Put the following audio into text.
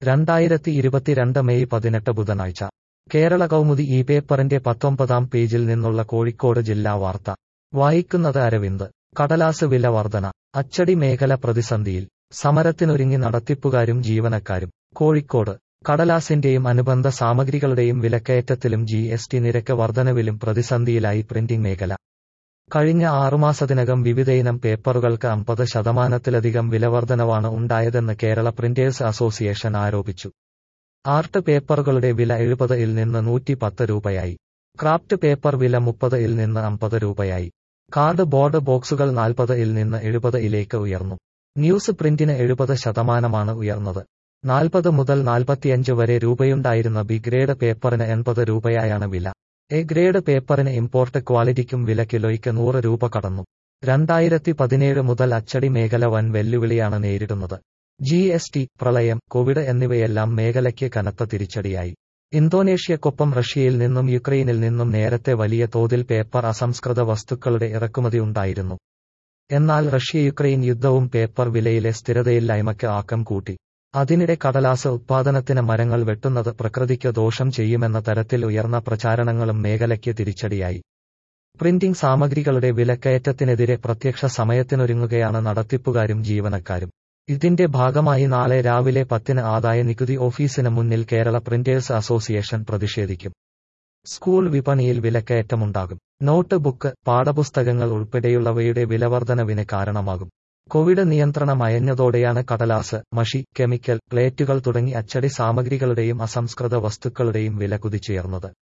രണ്ടായിരത്തി ഇരുപത്തിരണ്ട് മെയ് പതിനെട്ട് ബുധനാഴ്ച കേരള കൗമുദി ഈ പേപ്പറിന്റെ പത്തൊമ്പതാം പേജിൽ നിന്നുള്ള കോഴിക്കോട് ജില്ലാ വാർത്ത വായിക്കുന്നത് അരവിന്ദ് കടലാസ് വില വർധന അച്ചടി മേഖല പ്രതിസന്ധിയിൽ സമരത്തിനൊരുങ്ങി നടത്തിപ്പുകാരും ജീവനക്കാരും കോഴിക്കോട് കടലാസിന്റെയും അനുബന്ധ സാമഗ്രികളുടെയും വിലക്കയറ്റത്തിലും ജി എസ് ടി നിരക്ക് വർധനവിലും പ്രതിസന്ധിയിലായി പ്രിന്റിംഗ് മേഖല കഴിഞ്ഞ ആറുമാസത്തിനകം വിവിധയിനം പേപ്പറുകൾക്ക് അമ്പത് ശതമാനത്തിലധികം വിലവർധനവാണ് ഉണ്ടായതെന്ന് കേരള പ്രിന്റേഴ്സ് അസോസിയേഷൻ ആരോപിച്ചു ആർട്ട് പേപ്പറുകളുടെ വില എഴുപത് ഇൽ നിന്ന് നൂറ്റി പത്ത് രൂപയായി ക്രാഫ്റ്റ് പേപ്പർ വില മുപ്പത് ഇൽ നിന്ന് അമ്പത് രൂപയായി കാർഡ് ബോർഡ് ബോക്സുകൾ നാൽപ്പത് ഇൽ നിന്ന് എഴുപത് ഇലേക്ക് ഉയർന്നു ന്യൂസ് പ്രിന്റിന് എഴുപത് ശതമാനമാണ് ഉയർന്നത് നാൽപ്പത് മുതൽ നാൽപ്പത്തിയഞ്ച് വരെ രൂപയുണ്ടായിരുന്ന ബി ഗ്രേഡ് പേപ്പറിന് എൺപത് രൂപയായാണ് വില എ ഗ്രേഡ് പേപ്പറിന് ഇമ്പോർട്ട് ക്വാളിറ്റിക്കും വില കിലോയ്ക്ക് നൂറ് രൂപ കടന്നു രണ്ടായിരത്തി പതിനേഴ് മുതൽ അച്ചടി മേഖല വൻ വെല്ലുവിളിയാണ് നേരിടുന്നത് ജി എസ് ടി പ്രളയം കോവിഡ് എന്നിവയെല്ലാം മേഖലയ്ക്ക് കനത്ത തിരിച്ചടിയായി ഇന്തോനേഷ്യക്കൊപ്പം റഷ്യയിൽ നിന്നും യുക്രൈനിൽ നിന്നും നേരത്തെ വലിയ തോതിൽ പേപ്പർ അസംസ്കൃത വസ്തുക്കളുടെ ഇറക്കുമതി ഉണ്ടായിരുന്നു എന്നാൽ റഷ്യ യുക്രൈൻ യുദ്ധവും പേപ്പർ വിലയിലെ സ്ഥിരതയില്ലായ്മയ്ക്ക് ആക്കം കൂട്ടി അതിനിടെ കടലാസ് ഉത്പാദനത്തിന് മരങ്ങൾ വെട്ടുന്നത് പ്രകൃതിക്ക് ദോഷം ചെയ്യുമെന്ന തരത്തിൽ ഉയർന്ന പ്രചാരണങ്ങളും മേഖലയ്ക്ക് തിരിച്ചടിയായി പ്രിന്റിംഗ് സാമഗ്രികളുടെ വിലക്കയറ്റത്തിനെതിരെ പ്രത്യക്ഷ സമയത്തിനൊരുങ്ങുകയാണ് നടത്തിപ്പുകാരും ജീവനക്കാരും ഇതിന്റെ ഭാഗമായി നാളെ രാവിലെ പത്തിന് ആദായ നികുതി ഓഫീസിന് മുന്നിൽ കേരള പ്രിന്റേഴ്സ് അസോസിയേഷൻ പ്രതിഷേധിക്കും സ്കൂൾ വിപണിയിൽ വിലക്കയറ്റമുണ്ടാകും നോട്ട് ബുക്ക് പാഠപുസ്തകങ്ങൾ ഉൾപ്പെടെയുള്ളവയുടെ വിലവർധനവിന് കാരണമാകും കോവിഡ് നിയന്ത്രണം അയഞ്ഞതോടെയാണ് കടലാസ് മഷി കെമിക്കൽ പ്ലേറ്റുകൾ തുടങ്ങി അച്ചടി സാമഗ്രികളുടെയും അസംസ്കൃത വസ്തുക്കളുടെയും വില കുതിച്ചുയർന്നത്